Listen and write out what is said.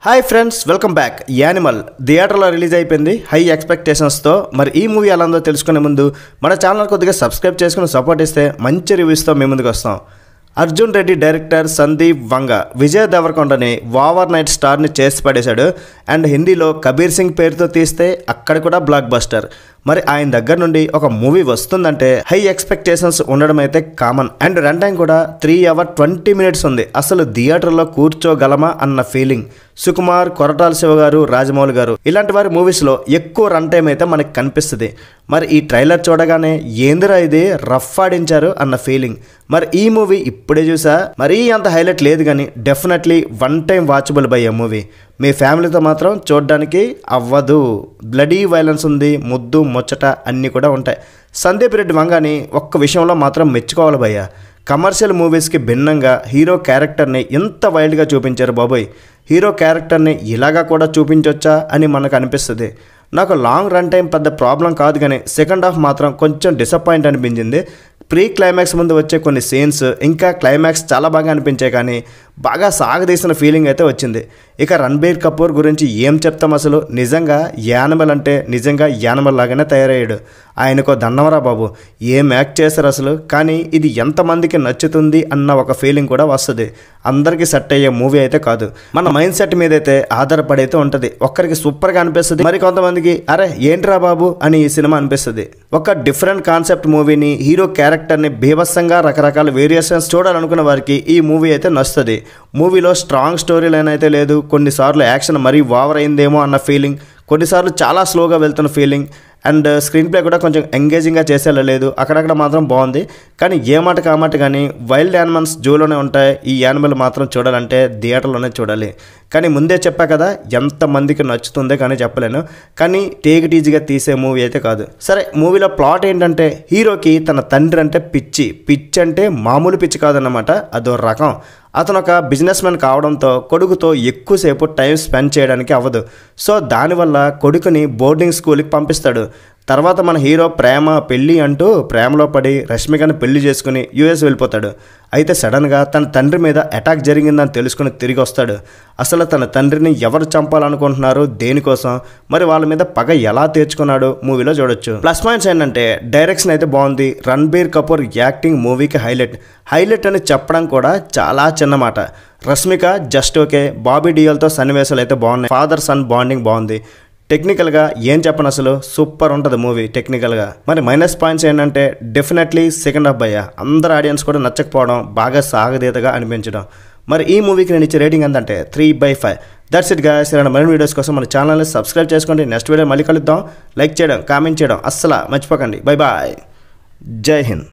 hi friends welcome back animal థియేటర్లో release అయిపోయింది high ఎక్స్పెక్టేషన్స్తో మరి ఈ మూవీ ఎలా ఉందో తెలుసుకునే ముందు మన ఛానల్ కొద్దిగా సబ్స్క్రైబ్ చేసుకుని సపోర్ట్ ఇస్తే మంచి రివ్యూస్తో మేము ముందుకు వస్తాం అర్జున్ రెడ్డి డైరెక్టర్ సందీప్ వంగ విజయ్ దేవరకొండని ఓవర్ నైట్ స్టార్ని చేసి పడేశాడు అండ్ హిందీలో కబీర్ సింగ్ పేరుతో తీస్తే అక్కడ కూడా బ్లాక్ బస్టర్ మరి ఆయన దగ్గర నుండి ఒక మూవీ వస్తుందంటే హై ఎక్స్పెక్టేషన్స్ ఉండడం అయితే కామన్ అండ్ రన్ టైం కూడా త్రీ అవర్ ట్వంటీ మినిట్స్ ఉంది అసలు థియేటర్లో కూర్చోగలమా అన్న ఫీలింగ్ సుకుమార్ కొరటాల శివ గారు రాజమౌళి గారు ఇలాంటి వారి మూవీస్లో ఎక్కువ రన్ టైం అయితే మనకి కనిపిస్తుంది మరి ఈ ట్రైలర్ చూడగానే ఏందిరా ఇది రఫ్ ఆడించారు అన్న ఫీలింగ్ మరి ఈ మూవీ ఇప్పుడే చూసా మరీ అంత హైలైట్ లేదు కానీ definitely one time watchable by a movie మీ ఫ్యామిలీతో మాత్రం చూడడానికి అవ్వదు బ్లడీ వైలెన్స్ ఉంది ముద్దు ముచ్చట అన్నీ కూడా ఉంటాయి సందీప్ రెడ్డి వంగాని ఒక్క విషయంలో మాత్రం మెచ్చుకోవాలి భయ్య కమర్షియల్ మూవీస్కి భిన్నంగా హీరో క్యారెక్టర్ని ఎంత వైల్డ్గా చూపించారు బాబోయ్ హీరో క్యారెక్టర్ని ఇలాగా కూడా చూపించవచ్చా అని మనకు అనిపిస్తుంది నాకు లాంగ్ రన్ టైం పెద్ద ప్రాబ్లం కాదు కానీ సెకండ్ హాఫ్ మాత్రం కొంచెం డిసప్పాయింట్ అనిపించింది ప్రీ క్లైమాక్స్ ముందు వచ్చే కొన్ని సీన్స్ ఇంకా క్లైమాక్స్ చాలా బాగా అనిపించాయి కానీ బాగా సాగదీసిన ఫీలింగ్ అయితే వచ్చింది ఇక రణబీర్ కపూర్ గురించి ఏం చెప్తాం అసలు నిజంగా యానిమల్ అంటే నిజంగా యానిమల్ లాగానే తయారయ్యాడు ఆయనకో దండవరా బాబు ఏం యాక్ట్ చేశారు అసలు కానీ ఇది ఎంతమందికి నచ్చుతుంది అన్న ఒక ఫీలింగ్ కూడా వస్తుంది అందరికీ సెట్ అయ్యే మూవీ అయితే కాదు మన మైండ్ సెట్ మీద అయితే ఆధారపడి అయితే ఉంటుంది ఒక్కరికి సూపర్గా అనిపిస్తుంది మరి కొంతమందికి అరే ఏంట్రా బాబు అని ఈ సినిమా అనిపిస్తుంది ఒక డిఫరెంట్ కాన్సెప్ట్ మూవీని హీరో క్యారెక్టర్ని బీభత్సంగా రకరకాల వేరియేషన్స్ చూడాలనుకున్న వారికి ఈ మూవీ అయితే నచ్చుతుంది మూవీలో స్ట్రాంగ్ స్టోరీ లైన్ అయితే లేదు కొన్నిసార్లు యాక్షన్ మరీ ఓవర్ అయిందేమో అన్న ఫీలింగ్ కొన్నిసార్లు చాలా స్లోగా వెళ్తున్న ఫీలింగ్ అండ్ స్క్రీన్ ప్లే కూడా కొంచెం ఎంగేజింగ్గా చేసేలా లేదు అక్కడక్కడ మాత్రం బాగుంది కానీ ఏ మాట కామాట కానీ వైల్డ్ యానిమల్స్ జూలోనే ఉంటాయి ఈ యానిమల్ మాత్రం చూడాలంటే థియేటర్లోనే చూడాలి కానీ ముందే చెప్పా కదా ఎంతమందికి నచ్చుతుందో కానీ చెప్పలేను కానీ టేక్ ఈజీగా తీసే మూవీ అయితే కాదు సరే మూవీలో ప్లాట్ ఏంటంటే హీరోకి తన తండ్రి అంటే పిచ్చి పిచ్చి అంటే మామూలు పిచ్చి కాదన్నమాట అదో రకం అతను ఒక బిజినెస్ మ్యాన్ కావడంతో కొడుకుతో ఎక్కువసేపు టైం స్పెండ్ చేయడానికి అవ్వదు సో దానివల్ల కొడుకుని బోర్డింగ్ స్కూల్కి పంపిస్తాడు తర్వాత మన హీరో ప్రేమ పెళ్ళి అంటూ ప్రేమలో పడి రష్మికని పెళ్లి చేసుకుని యూఎస్ వెళ్ళిపోతాడు అయితే సడన్గా తన తండ్రి మీద అటాక్ జరిగిందని తెలుసుకుని తిరిగి వస్తాడు అసలు తన తండ్రిని ఎవరు చంపాలనుకుంటున్నారు దేనికోసం మరి వాళ్ళ మీద పగ ఎలా తీర్చుకున్నాడు మూవీలో చూడొచ్చు ప్లస్ పాయింట్స్ ఏంటంటే డైరెక్షన్ అయితే బాగుంది రణబీర్ కపూర్ యాక్టింగ్ మూవీకి హైలైట్ హైలైట్ అని చెప్పడం కూడా చాలా చిన్న మాట రష్మిక జస్ట్ ఓకే బాబీ డియోల్తో సన్నివేశాలు అయితే బాగున్నాయి ఫాదర్ సన్ బాండింగ్ బాగుంది టెక్నికల్గా ఏం చెప్పను అసలు సూపర్ ఉంటుంది మూవీ టెక్నికల్గా మరి మైనస్ పాయింట్స్ ఏంటంటే డెఫినెట్లీ సెకండ్ హాఫ్ భయ్య అందరు ఆడియన్స్ కూడా నచ్చకపోవడం బాగా సాగదీతగా అనిపించడం మరి ఈ మూవీకి నేను ఇచ్చే రేటింగ్ ఎంతంటే three by five that's it guys ఇలాంటి మరిన్ని వీడియోస్ కోసం మన ఛానల్ని సబ్స్క్రైబ్ చేసుకోండి నెక్స్ట్ వీడియో మళ్ళీ కలుద్దాం లైక్ చేయడం కామెంట్ చేయడం అస్సలు మర్చిపోకండి బై బాయ్ జై హింద్